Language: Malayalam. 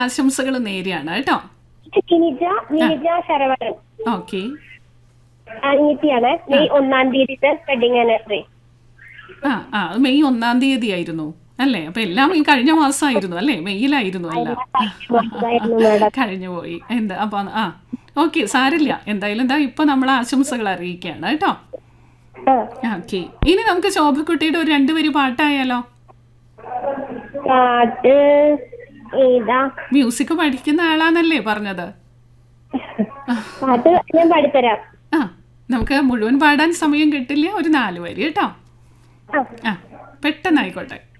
ആശംസകൾ നേരെയാണ് കേട്ടോ ഗിനിജ ഗിനിജ ശരവണൻ ഓക്കെ അനിയത്തിയാണ് മെയ് ഒന്നാം തീയതിത്തെ വെഡിങ് ആനിവേഴ്സറി ആ ആ അത് മെയ് ഒന്നാം തീയതി ആയിരുന്നു അല്ലേ അപ്പൊ എല്ലാം ഈ കഴിഞ്ഞ മാസമായിരുന്നു അല്ലേ മെയ്യിലായിരുന്നു എല്ലാം മാസമായിരുന്നു മാഡം കഴിഞ്ഞു പോയി എന്താ അപ്പൊ ആ ഓക്കെ സാരില്ല എന്തായാലും എന്താ ഇപ്പൊ നമ്മൾ ആശംസകൾ അറിയിക്കുകയാണ് കേട്ടോ ആ ഓക്കെ ഇനി നമുക്ക് ശോഭക്കുട്ടിയുടെ ഒരു രണ്ടുപേര് പാട്ടായാലോ പാട്ട് ഏതാ മ്യൂസിക് പഠിക്കുന്ന ആളാന്നല്ലേ പറഞ്ഞത് പാട്ട് ഞാൻ പാടിത്തരാം ആ നമുക്ക് മുഴുവൻ പാടാൻ സമയം കിട്ടില്ല ഒരു നാല് വരി കേട്ടോ ആ ആ പെട്ടെന്നായിക്കോട്ടെ